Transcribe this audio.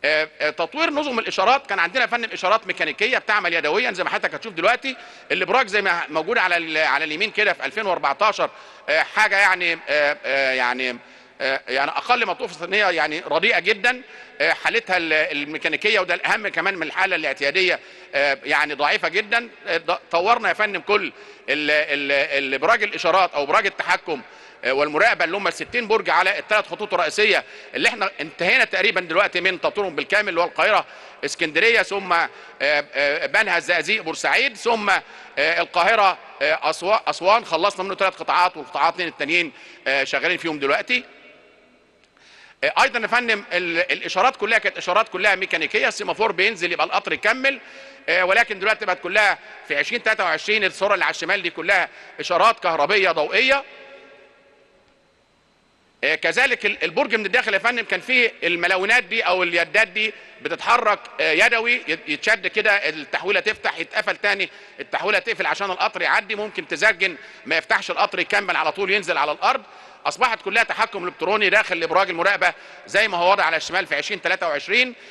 آه، آه، تطوير نظم الاشارات كان عندنا فن اشارات ميكانيكيه بتعمل يدويا زي ما حضرتك هتشوف دلوقتي الابراج زي ما موجود على ال- على اليمين كده في 2014 آه، حاجه يعني آه، آه، يعني آه، يعني اقل ما توصف ان هي يعني رديئه جدا آه، حالتها ال- الميكانيكيه وده الاهم كمان من الحاله الاعتياديه آه، يعني ضعيفه جدا آه، ض- طورنا يا فندم كل ال- ال- الابراج الاشارات او ابراج التحكم آه، والمراقبه اللي هم ال 60 برج على الثلاث خطوط الرئيسيه اللي احنا انتهينا تقريبا دلوقتي من تطويرهم بالكامل اللي هو القاهره اسكندريه ثم آه، آه، بنها الزقازيق بورسعيد ثم آه، القاهره آه، أسوا- اسوان خلصنا منه ثلاث قطاعات والقطاعات التانيين آه، شغالين فيهم دلوقتي ايضا يا فندم ال- الاشارات كلها كانت اشارات كلها ميكانيكيه السيمافور بينزل يبقى القطر يكمل آه، ولكن دلوقتي بقت كلها في 2023 الصوره اللي على الشمال دي كلها اشارات كهربيه ضوئيه آه، كذلك ال- البرج من الداخل يا فندم كان فيه الملونات دي او اليدات دي بتتحرك آه، يدوي يت- يتشد كده التحويله تفتح يتقفل تاني التحويله تقفل عشان القطر يعدي ممكن تزجن ما يفتحش القطر يكمل على طول ينزل على الارض اصبحت كلها تحكم الكتروني داخل الابراج المراقبه زي ما هو واضح على الشمال في 2023